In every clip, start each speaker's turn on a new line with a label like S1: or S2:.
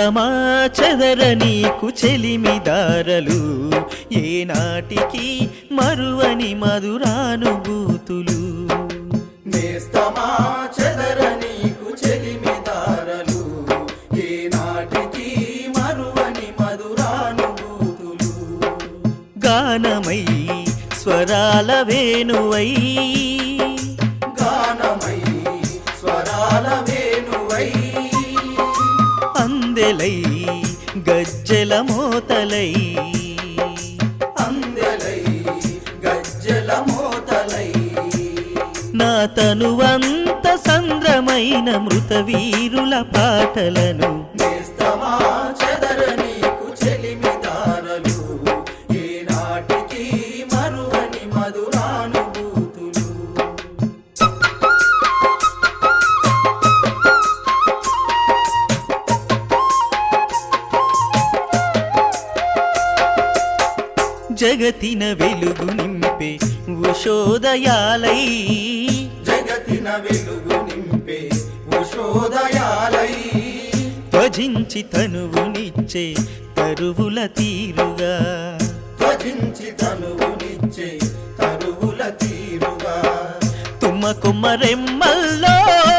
S1: నేస్తమా చెదర నీకు చెలిమిదారలు ఏనాటికి మరువని మధురానుభూతులు
S2: నేస్తమా చెదర నీకు చెలిమిదారలు ఏనాటికి మరువని మధురానుభూతులు
S1: గానమై స్వరాల వేణువై
S2: గానమై స్వరాల వేణువై
S1: అందెలై గజ్జెల మోతలై
S2: అందెలై గజ్జల మోతలై
S1: నా తనువంత సంద్రమైన మృత వీరుల పాటలను
S2: నేస్తమా చెదర నీకు చెలిమిదారలు ఏనాటికి మరువని మధురానుభూతులు
S1: జగతిన వెలుగు నింపే ఉషోదయాలై
S2: జగతిన వెలుగు నింపే ఉషోదయాలై
S1: త్వజించి తనువునిచ్చే తరువుల తీరుగా
S2: త్వజించి తనువునిచ్చే తరువుల తీరుగా
S1: తుమ్మ కుమ్మరెమ్మల్లో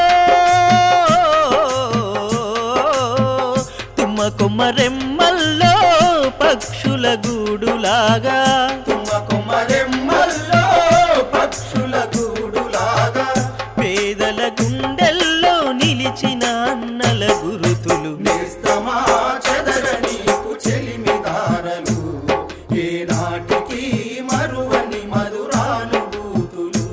S1: తుమ్మ కుమ్మరెమ్మల్లో పక్షుల గూడులాగా
S2: తుమ్మ కుమరెమ్మల్లో పక్షుల గూడులాగా
S1: పేదల గుండెల్లో నిలిచిన అన్నల గురుతులు
S2: నేస్తమా చెదర నీకు చెలిమిదారలు ఏనాటికి మరువని మధురానుభూతులు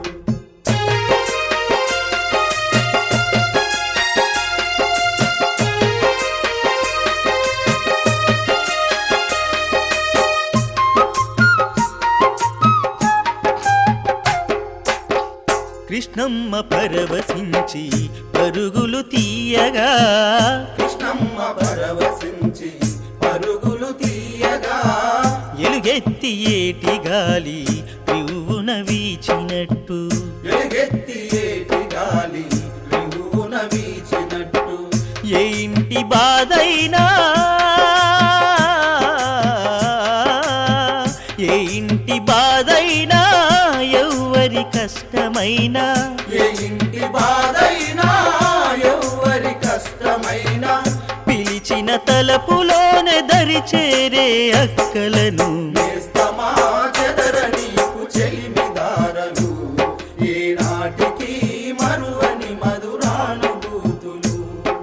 S1: కృష్ణమ్మ పరవశించి పరుగులు తీయగా
S2: కృష్ణమ్మ పరవశించి పరుగులు తీయగా
S1: ఎలుగెత్తి ఏటి గాలి రివ్వున వీచినట్టు
S2: ఎలుగెత్తి ఏటి గాలి రివున వీచినట్టు
S1: ఏ ఇంటి బాధైనా ఏ ఇంటి బాధైనా ఎవ్వరి కష్టమైనా
S2: ఏ ఇంటి బాధైనా ఎవ్వరి కష్టమైనా
S1: పిలిచిన తలపులోనే దరి చేరే అక్కలను
S2: నేస్తమా చెదర నీకు చెలిమిదారలు ఏనాటికి మరువని మధురానుభూతులు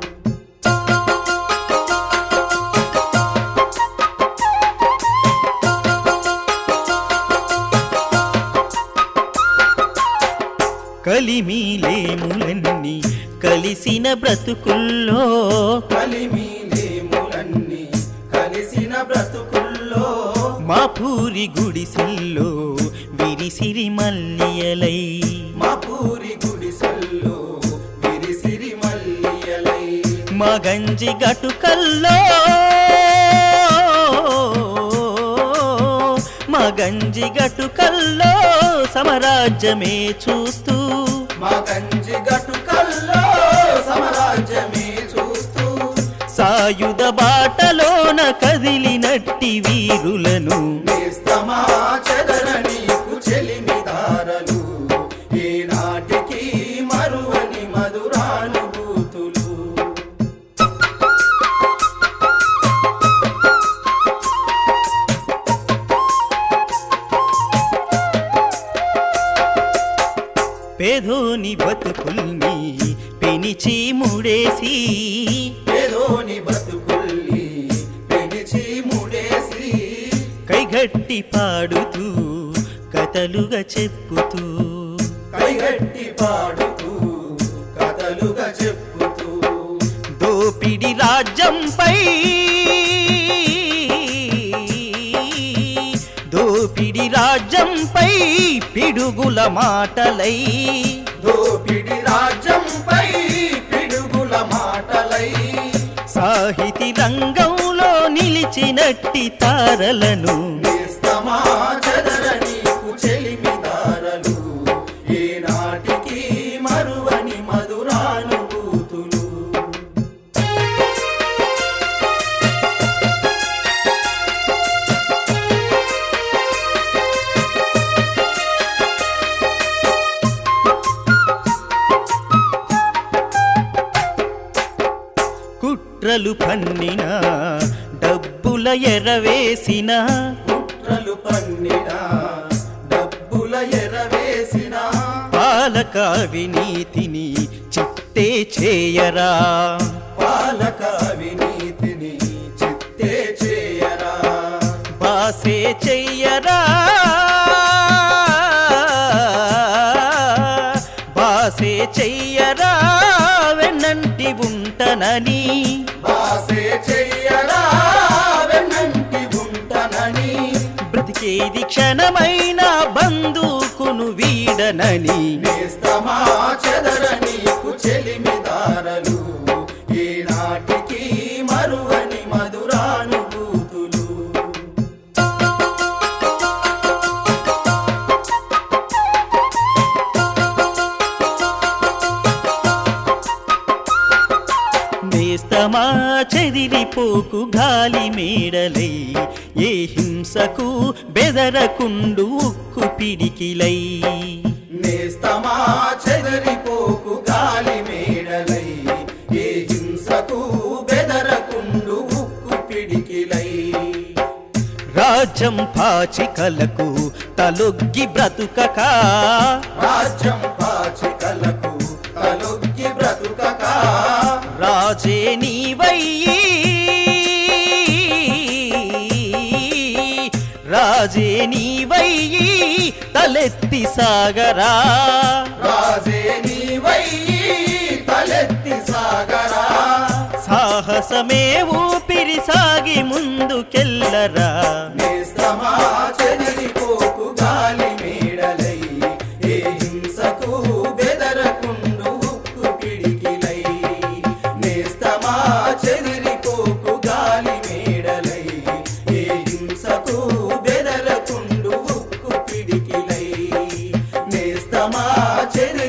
S1: కలిమిలేములన్నీ కలిసిన బ్రతుకుల్లో
S2: కలిమిలేములన్నీ కలిసిన బ్రతుకుల్లో
S1: మా పూరి గుడిసెల్లో విరిసిరి మల్లియలై
S2: మా పూరి గుడిసెల్లో విరిసిరి మల్లియలై
S1: మా గంజి గటుకల్లో మా గంజి గటుకల్లో సమరాజ్యమే చూస్తూ
S2: మా కంచి గటుకల్లో సమరాజ్యమే చూస్తూ
S1: సాయుధ బాటలోన కదిలినట్టి వీరులను
S2: నేస్తమా చెదర నీకు చెలిమిదారలు ఏనాటికి మరువని మధురానుభూతులు
S1: పేదోని బతుకుల్ని పెనిచి ముడేసి
S2: ఏదోని బతుకుల్ని పెనిచి ముడేసి
S1: కైగట్టి పాడుతూ కథలుగా చెప్పుతూ
S2: కైగట్టి పాడుతూ కథలుగా చెప్పుతూ
S1: దోపిడి రాజ్యంపై దోపిడి రాజ్యంపై పిడుగుల మాటలై
S2: దోపిడి రాజ్యంపై పిడుగుల మాటలై
S1: సాహితీ రంగంలో నిలిచినట్టి తారలను
S2: నేస్తమా చెదర నీకు చెలిమిదారలు ఏనాటికి మరువని మధురానుభూతులు
S1: కుట్రలు పన్నిన డబ్బుల ఎరవేసిన
S2: కుట్రలు పన్నిన డబ్బుల ఎరవేసిన
S1: పాలక అవినీతిని చిత్తే చేయరా
S2: పాలక అవినీతిని చిత్తే చేయరా
S1: బాసే చెయ్యరా బాసే చెయ్యరా వెన్నంటి ఉంటనని
S2: బాసే చెయ్యరా వెన్నంటి ఉంటనని
S1: బ్రతికేది క్షణమైన బంధుకును వీడనని
S2: నేస్తమా చెదర నీకు చెలిమిదారలు ఈనాటికి మరువని మధురానుభూతులు
S1: నేస్తమా చెదిరిపోకు గాలి మేడలై ఏ హింసకు బెదరకుండు ఉక్కు పిడికిలై
S2: నేస్తమా చెదరిపోకు గాలి మేడలై ఏ హింసకు బెదరకుండు ఉక్కు పిడికిలై
S1: రాజ్యం పాచికలకు తలొగ్గి బ్రతుకక
S2: రాజ్యం పాచికలకు తలొగ్గి బ్రతుకక
S1: రాజే నీవయ్యి రాజే నీవయ్యి తలెత్తి సాగరా
S2: రాజే నీవయ్యి తలెత్తి సాగరా
S1: సాహసమే ఊపిరి సాగి ముందుకెళ్ళరా
S2: నేస్తమా చెదిరిపోకు గాలి మేడలై ఏ హింసకు బెదరకుండు ఉక్కు పిడికిలై నేస్తమా చెదిరిపోకు గాలి మేడలై ఏ హింసకు బెదరకుండు ఉక్కు పిడికిలై నేస్తమా చెదిరి